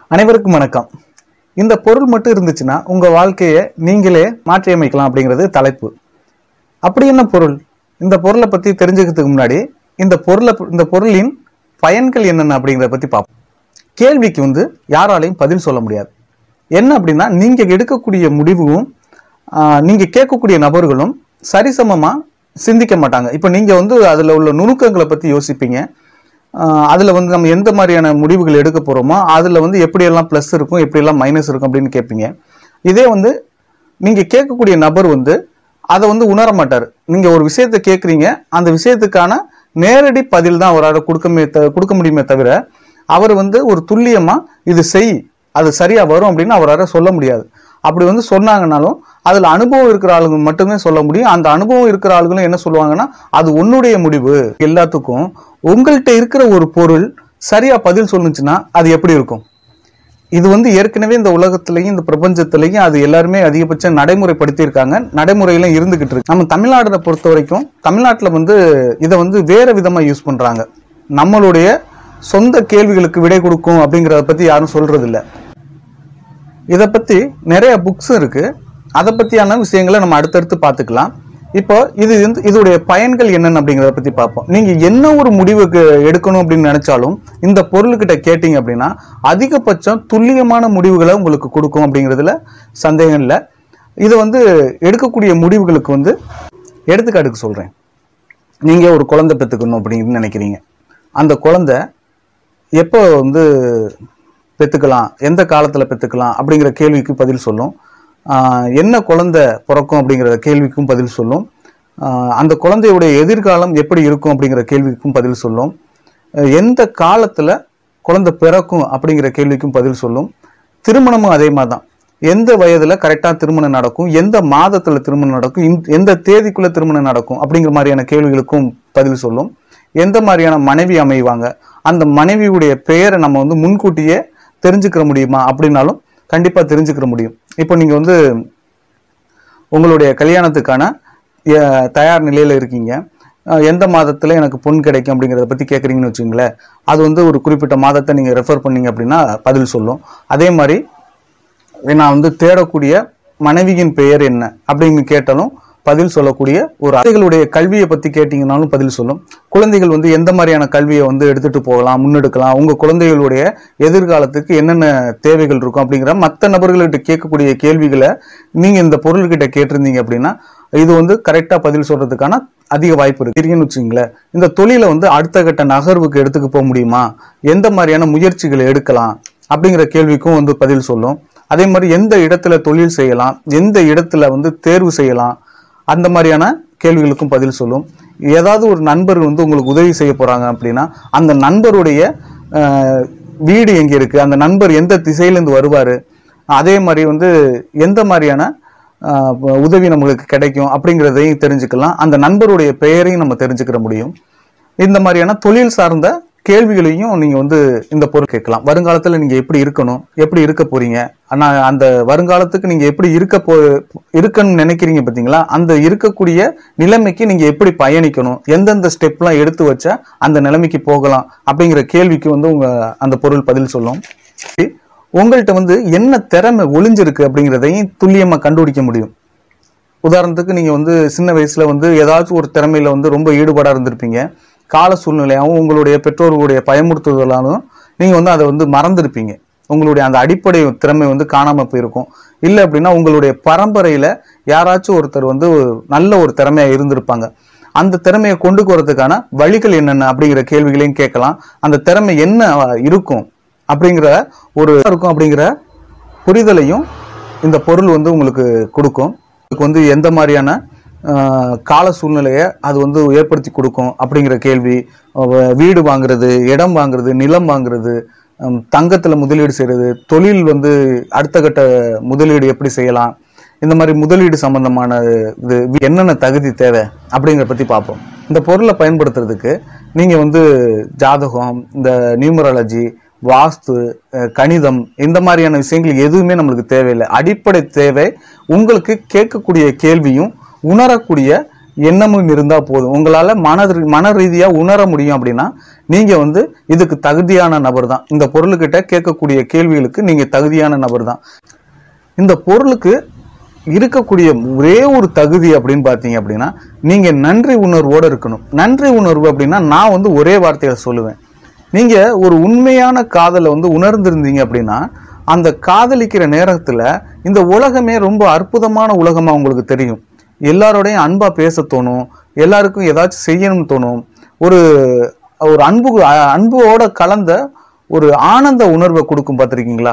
அனைவருக்கும் வணக்கம் இந்த பொருள் மட்டும் இருந்துச்சுன்னா உங்க வாழ்க்கையை நீங்களே மாற்றி அமைக்கலாம் அப்படிங்கிறது தலைப்பு அப்படி என்ன பொருள் இந்த பொருளை பத்தி தெரிஞ்சுக்கிறதுக்கு முன்னாடி இந்த பொருளை இந்த பொருளின் பயன்கள் என்னென்ன அப்படிங்கிறத பத்தி பார்ப்போம் கேள்விக்கு வந்து யாராலையும் பதில் சொல்ல முடியாது என்ன அப்படின்னா நீங்க எடுக்கக்கூடிய முடிவும் ஆஹ், நீங்க கேட்கக்கூடிய நபர்களும் சரிசமமா சிந்திக்க மாட்டாங்க இப்போ நீங்க வந்து அதுல உள்ள நுணுக்கங்களை பத்தி யோசிப்பீங்க ஆஹ் அதுல வந்து நம்ம எந்த மாதிரியான முடிவுகள் எடுக்க போறோமோ அதுல வந்து எப்படியெல்லாம் ப்ளஸ் இருக்கும் எப்படியெல்லாம் மைனஸ் இருக்கும் அப்படின்னு கேட்பீங்க இதே வந்து நீங்க கேட்கக்கூடிய நபர் வந்து அதை வந்து உணர மாட்டார் நீங்க ஒரு விஷயத்தை கேட்குறீங்க அந்த விஷயத்துக்கான நேரடி பதில் தான் அவரால் கொடுக்கமே த- கொடுக்க முடியுமே தவிர அவர் வந்து ஒரு துல்லியமா இது செய் அது சரியா வரும் அப்படின்னு அவரால் சொல்ல முடியாது அப்படி வந்து சொன்னாங்கனாலும் அதுல அனுபவம் இருக்கிற ஆளுங்க மட்டுமே சொல்ல முடியும் அந்த அனுபவம் இருக்கிற ஆளுங்களும் என்ன சொல்லுவாங்கன்னா அது உன்னுடைய முடிவு எல்லாத்துக்கும் உங்கள்கிட்ட இருக்கிற ஒரு பொருள் சரியா பதில் சொல்லுச்சுன்னா அது எப்படி இருக்கும் இது வந்து ஏற்கனவே இந்த உலகத்திலையும் இந்த பிரபஞ்சத்திலையும் அது எல்லாருமே அதிகபட்சம் நடைமுறைப்படுத்தியிருக்காங்க நடைமுறையில இருந்துகிட்டு இருக்கு நம்ம தமிழ்நாடுல பொறுத்த வரைக்கும் தமிழ்நாட்டுல வந்து இதை வந்து வேற விதமா யூஸ் பண்றாங்க நம்மளுடைய சொந்த கேள்விகளுக்கு விடை கொடுக்கும் அப்படிங்கறத பத்தி யாரும் சொல்றது இல்ல இதை பத்தி நிறைய புக்ஸும் இருக்கு அதை பத்தியான விஷயங்களை நம்ம அடுத்தடுத்து பார்த்துக்கலாம் இப்போ இது வந்து இதோடைய பயன்கள் என்னென்ன அப்படிங்கிறத பத்தி பார்ப்போம் நீங்க என்ன ஒரு முடிவுக்கு எடுக்கணும் அப்படின்னு நினைச்சாலும் இந்த பொருள்கிட்ட கேட்டீங்க அப்படின்னா அதிகபட்சம் துல்லியமான முடிவுகளை உங்களுக்கு கொடுக்கும் அப்படிங்கிறதுல சந்தேகம் இல்லை இது வந்து எடுக்கக்கூடிய முடிவுகளுக்கு வந்து எடுத்துக்காட்டுக்கு சொல்றேன் நீங்க ஒரு குழந்தை பெற்றுக்கணும் அப்படின்னு நினைக்கிறீங்க அந்த குழந்தை எப்போ வந்து பெற்றுக்கலாம் எந்த காலத்தில் பெற்றுக்கலாம் அப்படிங்கிற கேள்விக்கு பதில் சொல்லும் ஆஹ் என்ன குழந்தை பிறக்கும் அப்படிங்கிற கேள்விக்கும் பதில் சொல்லும் ஆஹ் அந்த குழந்தையுடைய எதிர்காலம் எப்படி இருக்கும் அப்படிங்கிற கேள்விக்கும் பதில் சொல்லும் அஹ் எந்த காலத்தில் குழந்தை பிறக்கும் அப்படிங்கிற கேள்விக்கும் பதில் சொல்லும் திருமணமும் அதே மாதிரி தான் எந்த வயதில் கரெக்டாக திருமணம் நடக்கும் எந்த மாதத்தில் திருமணம் நடக்கும் இந்த- எந்த தேதிக்குள்ள திருமணம் நடக்கும் அப்படிங்கிற மாதிரியான கேள்விகளுக்கும் பதில் சொல்லும் எந்த மாதிரியான மனைவி அமைவாங்க அந்த மனைவியுடைய பெயரை நம்ம வந்து முன்கூட்டியே தெரிஞ்சுக்கிற முடியுமா அப்படின்னாலும் கண்டிப்பா தெரிஞ்சுக்கிற முடியும் இப்போ நீங்க வந்து உங்களுடைய கல்யாணத்துக்கான அஹ், தயார் நிலையில இருக்கீங்க அஹ், எந்த மாதத்துல எனக்கு பொன் கிடைக்கும் அப்படிங்கறத பத்தி கேக்குறீங்கன்னு வச்சுங்களேன் அது வந்து ஒரு குறிப்பிட்ட மாதத்தை நீங்க ரெஃபர் பண்ணீங்க அப்படின்னா பதில் சொல்லும் அதே மாதிரி நான் வந்து தேடக்கூடிய மனைவியின் பெயர் என்ன அப்படின்னு கேட்டாலும் பதில் சொல்லக்கூடிய ஒரு குழந்தைகளுடைய கல்வியை பத்தி கேட்டீங்கன்னாலும் பதில் சொல்லும் குழந்தைகள் வந்து எந்த மாதிரியான கல்வியை வந்து எடுத்துட்டு போகலாம் முன்னெடுக்கலாம் உங்க குழந்தைகளுடைய எதிர்காலத்துக்கு என்னென்ன தேவைகள் இருக்கும் அப்படிங்கிற மற்ற நபர்கள்கிட்ட கேட்கக்கூடிய கேள்விகளை நீங்க இந்த பொருள்கிட்ட கேட்டிருந்தீங்க அப்படின்னா இது வந்து கரெக்டா பதில் சொல்றதுக்கான அதிக வாய்ப்பு இருக்கு இருக்குன்னு வச்சுங்களேன் இந்த தொழிலை வந்து அடுத்த கட்ட நகர்வுக்கு எடுத்துக்க போக முடியுமா எந்த மாதிரியான முயற்சிகளை எடுக்கலாம் அப்படிங்கிற கேள்விக்கும் வந்து பதில் சொல்லும் அதே மாதிரி எந்த இடத்துல தொழில் செய்யலாம் எந்த இடத்துல வந்து தேர்வு செய்யலாம் அந்த மாதிரியான கேள்விகளுக்கும் பதில் சொல்லும் ஏதாவது ஒரு நண்பர் வந்து உங்களுக்கு உதவி செய்ய போறாங்க அப்படின்னா அந்த நண்பருடைய அஹ், வீடு எங்க இருக்கு அந்த நண்பர் எந்த திசையிலேருந்து வருவாரு அதே மாதிரி வந்து எந்த மாதிரியான ஆஹ் உதவி நம்மளுக்கு கிடைக்கும் அப்படிங்கிறதையும் தெரிஞ்சுக்கலாம் அந்த நண்பருடைய பெயரையும் நம்ம தெரிஞ்சுக்கிற முடியும் இந்த மாதிரியான தொழில் சார்ந்த கேள்விகளையும் நீங்க வந்து இந்த பொருள் கேட்கலாம் வருங்காலத்துல நீங்க எப்படி இருக்கணும் எப்படி இருக்க போறீங்க ஆனா அந்த வருங்காலத்துக்கு நீங்க எப்படி இருக்க போ இருக்கணும்னு நினைக்கிறீங்க பாத்தீங்களா அந்த இருக்கக்கூடிய நிலைமைக்கு நீங்க எப்படி பயணிக்கணும் எந்தெந்த ஸ்டெப்லாம் எடுத்து வச்சா அந்த நிலைமைக்கு போகலாம் அப்படிங்கிற கேள்விக்கு வந்து உங்க அந்த பொருள் பதில் சொல்லும் உங்கள்கிட்ட வந்து என்ன திறமை ஒளிஞ்சிருக்கு அப்படிங்கிறதையும் துல்லியமா கண்டுபிடிக்க முடியும் உதாரணத்துக்கு நீங்க வந்து சின்ன வயசுல வந்து ஏதாச்சும் ஒரு திறமையில வந்து ரொம்ப ஈடுபாடா இருந்திருப்பீங்க கால சூழ்நிலையாகவும் உங்களுடைய பெற்றோர்களுடைய பயமுறுத்துதலாலும் நீங்க வந்து அதை வந்து மறந்திருப்பீங்க உங்களுடைய அந்த அடிப்படை திறமை வந்து காணாம போயிருக்கும் இல்லை அப்படின்னா உங்களுடைய பரம்பரையில யாராச்சும் ஒருத்தர் வந்து நல்ல ஒரு திறமையா இருந்திருப்பாங்க அந்த திறமையை கொண்டு போறதுக்கான வழிகள் என்னென்ன அப்படிங்கிற கேள்விகளையும் கேட்கலாம் அந்த திறமை என்ன இருக்கும் அப்படிங்கிற ஒரு இருக்கும் அப்படிங்கிற புரிதலையும் இந்த பொருள் வந்து உங்களுக்கு கொடுக்கும் இதுக்கு வந்து எந்த மாதிரியான ஆஹ், கால சூழ்நிலையை அது வந்து ஏற்படுத்தி கொடுக்கும் அப்படிங்கிற கேள்வி அஹ், வீடு வாங்குறது இடம் வாங்குறது நிலம் வாங்குறது ஹம், தங்கத்துல முதலீடு செய்யறது தொழில் வந்து அடுத்த கட்ட முதலீடு எப்படி செய்யலாம் இந்த மாதிரி முதலீடு சம்பந்தமான இது என்னென்ன தகுதி தேவை அப்படிங்கிற பத்தி பார்ப்போம் இந்த பொருளை பயன்படுத்துறதுக்கு நீங்க வந்து ஜாதகம் இந்த நியூமராலஜி வாஸ்து அஹ், கணிதம் இந்த மாதிரியான விஷயங்கள் எதுவுமே நம்மளுக்கு தேவையில்லை அடிப்படை தேவை உங்களுக்கு கேட்கக்கூடிய கேள்வியும் உணரக்கூடிய எண்ணமும் இருந்தா போதும் உங்களால மன ரீ- மன ரீதியா உணர முடியும் அப்படின்னா நீங்க வந்து இதுக்கு தகுதியான நபர் தான் இந்த பொருளுக்கிட்ட கேட்கக்கூடிய கேள்விகளுக்கு நீங்க தகுதியான நபர் தான் இந்த பொருளுக்கு இருக்கக்கூடிய ஒரே ஒரு தகுதி அப்படின்னு பார்த்தீங்க அப்படின்னா நீங்க நன்றி உணர்வோட இருக்கணும் நன்றி உணர்வு அப்படின்னா நான் வந்து ஒரே வார்த்தையில சொல்லுவேன் நீங்க ஒரு உண்மையான காதலை வந்து உணர்ந்திருந்தீங்க அப்படின்னா அந்த காதலிக்கிற நேரத்துல இந்த உலகமே ரொம்ப அற்புதமான உலகமா உங்களுக்கு தெரியும் எல்லாரோடையும் அன்பா பேச தோணும் எல்லாருக்கும் ஏதாச்சும் செய்யணும்னு தோணும் ஒரு ஒரு அன்பு அ- அன்போட கலந்த ஒரு ஆனந்த உணர்வை கொடுக்கும் பார்த்திருக்கீங்களா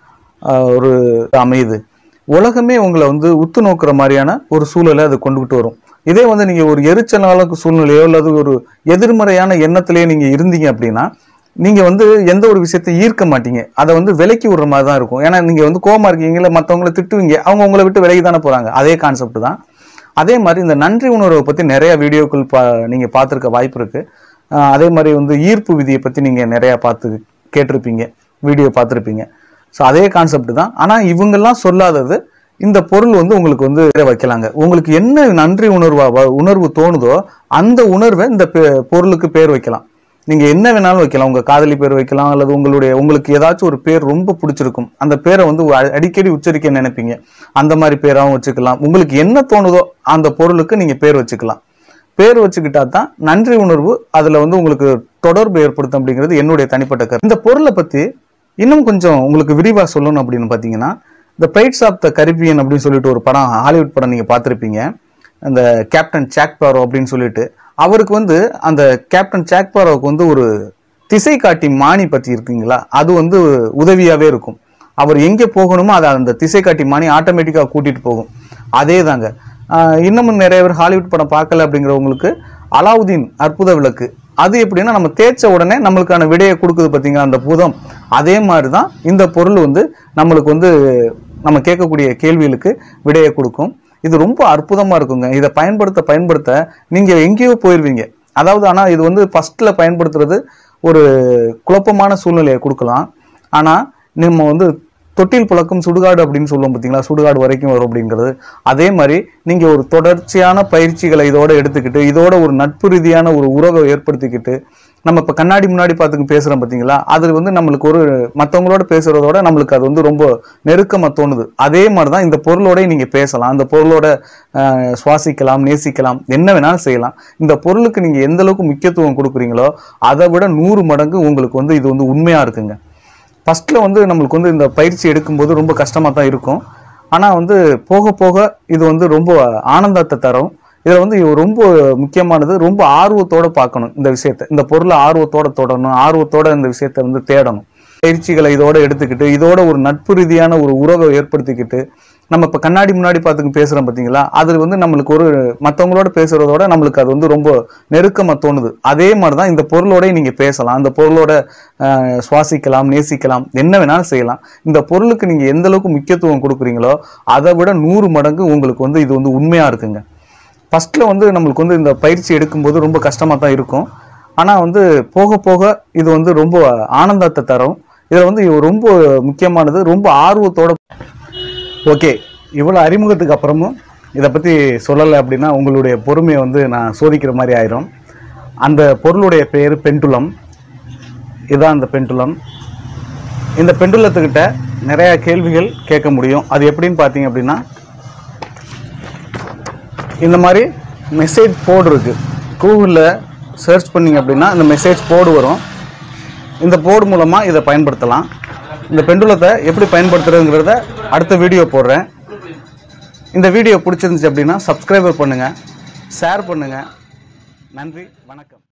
ஆஹ் ஒரு அமையுது உலகமே உங்களை வந்து உத்து நோக்குற மாதிரியான ஒரு சூழலை அது கொண்டுகிட்டு வரும் இதே வந்து நீங்க ஒரு எரிச்சலான சூழ்நிலையோ அல்லது ஒரு எதிர்மறையான எண்ணத்திலேயே நீங்க இருந்தீங்க அப்படின்னா நீங்க வந்து எந்த ஒரு விஷயத்தை ஈர்க்க மாட்டீங்க அதை வந்து விலக்கி விடுற மாதிரி தான் இருக்கும் ஏன்னா நீங்க வந்து கோவமா இருக்கீங்களா மற்றவங்களை திட்டுவீங்க அவங்க உங்களை விட்டு விலகி தானே போறாங்க அதே கான்செப்ட் தான் அதே மாதிரி இந்த நன்றி உணர்வை பத்தி நிறைய வீடியோக்கள் பா நீங்க பார்த்துருக்க வாய்ப்பு இருக்கு ஆஹ் அதே மாதிரி வந்து ஈர்ப்பு விதியை பத்தி நீங்க நிறைய பார்த்து கேட்டிருப்பீங்க வீடியோ பார்த்துருப்பீங்க ஸோ அதே கான்செப்ட் தான் ஆனா இவங்கெல்லாம் சொல்லாதது இந்த பொருள் வந்து உங்களுக்கு வந்து பேரை வைக்கலாங்க உங்களுக்கு என்ன நன்றி உணர்வா வ- உணர்வு தோணுதோ அந்த உணர்வை இந்த பெ- பொருளுக்கு பேர் வைக்கலாம் நீங்க என்ன வேணாலும் வைக்கலாம் உங்க காதலி பேர் வைக்கலாம் அல்லது உங்களுடைய உங்களுக்கு ஏதாச்சும் ஒரு பேர் ரொம்ப பிடிச்சிருக்கும் அந்த பேரை வந்து அ- அடிக்கடி உச்சரிக்க நினைப்பீங்க அந்த மாதிரி பேராவும் வச்சுக்கலாம் உங்களுக்கு என்ன தோணுதோ அந்த பொருளுக்கு நீங்க பேர் வச்சுக்கலாம் பேர் வச்சுக்கிட்டா தான் நன்றி உணர்வு அதுல வந்து உங்களுக்கு தொடர்பு ஏற்படுத்தும் அப்படிங்கிறது என்னுடைய தனிப்பட்ட கருத்து இந்த பொருளை பத்தி இன்னும் கொஞ்சம் உங்களுக்கு விரிவா சொல்லணும் அப்படின்னு பாத்தீங்கன்னா இந்த பிரைட்ஸ் ஆஃப் த கரிபியன் அப்படின்னு சொல்லிட்டு ஒரு படம் ஹாலிவுட் படம் நீங்க பார்த்திருப்பீங்க அந்த கேப்டன் ஜாக் பாரோ அப்படின்னு சொல்லிட்டு அவருக்கு வந்து அந்த கேப்டன் ஜாக் பாரோவுக்கு வந்து ஒரு திசை காட்டி மானி பத்தி இருக்குங்களா அது வந்து உதவியாவே இருக்கும் அவர் எங்க போகணுமோ அதை அந்த திசை காட்டி மானி ஆட்டோமேட்டிக்கா கூட்டிட்டு போகும் அதே தாங்க ஆஹ் இன்னமும் நிறைய பேர் ஹாலிவுட் படம் பார்க்கல அப்படிங்கிறவங்களுக்கு அலாவுதீன் அற்புத விளக்கு அது எப்படின்னா நம்ம தேய்ச்ச உடனே நம்மளுக்கான விடையை கொடுக்குது பார்த்தீங்களா அந்த பூதம் அதே மாதிரி தான் இந்த பொருள் வந்து நம்மளுக்கு வந்து நம்ம கேட்கக்கூடிய கேள்விகளுக்கு விடையை கொடுக்கும் இது ரொம்ப அற்புதமா இருக்குங்க இதை பயன்படுத்த பயன்படுத்த நீங்க எங்கேயோ போயிருவீங்க அதாவது ஆனா இது வந்து ஃபர்ஸ்ட்ல பயன்படுத்துறது ஒரு குழப்பமான சூழ்நிலையை கொடுக்கலாம் ஆனா நம்ம வந்து தொட்டில் புழக்கம் சுடுகாடு அப்படின்னு சொல்லுவோம் பார்த்தீங்களா சுடுகாடு வரைக்கும் வரும் அப்படிங்கிறது அதே மாதிரி நீங்க ஒரு தொடர்ச்சியான பயிற்சிகளை இதோட எடுத்துக்கிட்டு இதோட ஒரு நட்பு ரீதியான ஒரு உறவை ஏற்படுத்திக்கிட்டு நம்ம இப்ப கண்ணாடி முன்னாடி பார்த்துக்கு பேசுறோம் பார்த்தீங்களா அது வந்து நம்மளுக்கு ஒரு மற்றவங்களோட பேசுறதோட நம்மளுக்கு அது வந்து ரொம்ப நெருக்கமா தோணுது அதே மாதிரி தான் இந்த பொருளோட நீங்க பேசலாம் அந்த பொருளோட அஹ், சுவாசிக்கலாம் நேசிக்கலாம் என்ன வேணாலும் செய்யலாம் இந்த பொருளுக்கு நீங்க எந்த அளவுக்கு முக்கியத்துவம் கொடுக்குறீங்களோ அதை விட நூறு மடங்கு உங்களுக்கு வந்து இது வந்து உண்மையா இருக்குங்க ஃபர்ஸ்ட்ல வந்து நம்மளுக்கு வந்து இந்த பயிற்சி எடுக்கும்போது ரொம்ப கஷ்டமா தான் இருக்கும் ஆனா வந்து போக போக இது வந்து ரொம்ப ஆனந்தத்தை தரும் இதுல வந்து இது ரொம்ப முக்கியமானது ரொம்ப ஆர்வத்தோட பார்க்கணும் இந்த விஷயத்தை இந்த பொருளை ஆர்வத்தோட தொடரணும் ஆர்வத்தோட இந்த விஷயத்தை வந்து தேடணும் பயிற்சிகளை இதோட எடுத்துக்கிட்டு இதோட ஒரு நட்பு ரீதியான ஒரு உறவை ஏற்படுத்திக்கிட்டு நம்ம இப்ப கண்ணாடி முன்னாடி பார்த்துக்கு பேசுறோம் பாத்தீங்களா அது வந்து நம்மளுக்கு ஒரு மத்தவங்களோட பேசுறதோட நம்மளுக்கு அது வந்து ரொம்ப நெருக்கமா தோணுது அதே மாதிரி தான் இந்த பொருளோட நீங்க பேசலாம் அந்த பொருளோட அஹ், சுவாசிக்கலாம் நேசிக்கலாம் என்ன வேணாலும் செய்யலாம் இந்த பொருளுக்கு நீங்க எந்த அளவுக்கு முக்கியத்துவம் கொடுக்குறீங்களோ அதை விட நூறு மடங்கு உங்களுக்கு வந்து இது வந்து உண்மையா இருக்குங்க ஃபர்ஸ்ட்ல வந்து நம்மளுக்கு வந்து இந்த பயிற்சி எடுக்கும்போது ரொம்ப கஷ்டமா தான் இருக்கும் ஆனா வந்து போக போக இது வந்து ரொம்ப ஆனந்தத்தை தரும் இதுல வந்து இது ரொம்ப முக்கியமானது ரொம்ப ஆர்வத்தோட ஓகே இவ்வளோ அறிமுகத்துக்கு அப்புறமும் இதை பற்றி சொல்லலை அப்படின்னா உங்களுடைய பொறுமையை வந்து நான் சோதிக்கிற மாதிரி ஆயிரும் அந்த பொருளுடைய பேர் பெண்டுலம் இதுதான் அந்த பெண்டுலம் இந்த பெண்டுலத்துக்கிட்ட நிறைய கேள்விகள் கேட்க முடியும் அது எப்படின்னு பார்த்தீங்க அப்படின்னா இந்த மாதிரி மெசேஜ் போர்டு இருக்கு கூகுளில் சர்ச் பண்ணீங்க அப்படின்னா இந்த மெசேஜ் போர்டு வரும் இந்த போர்டு மூலமாக இதை பயன்படுத்தலாம் இந்த பெண்டுலத்தை எப்படி பயன்படுத்துறதுங்கிறத அடுத்த வீடியோ போடுறேன் இந்த வீடியோ பிடிச்சிருந்துச்சு அப்படின்னா சப்ஸ்கிரைபர் பண்ணுங்கள் ஷேர் பண்ணுங்கள் நன்றி வணக்கம்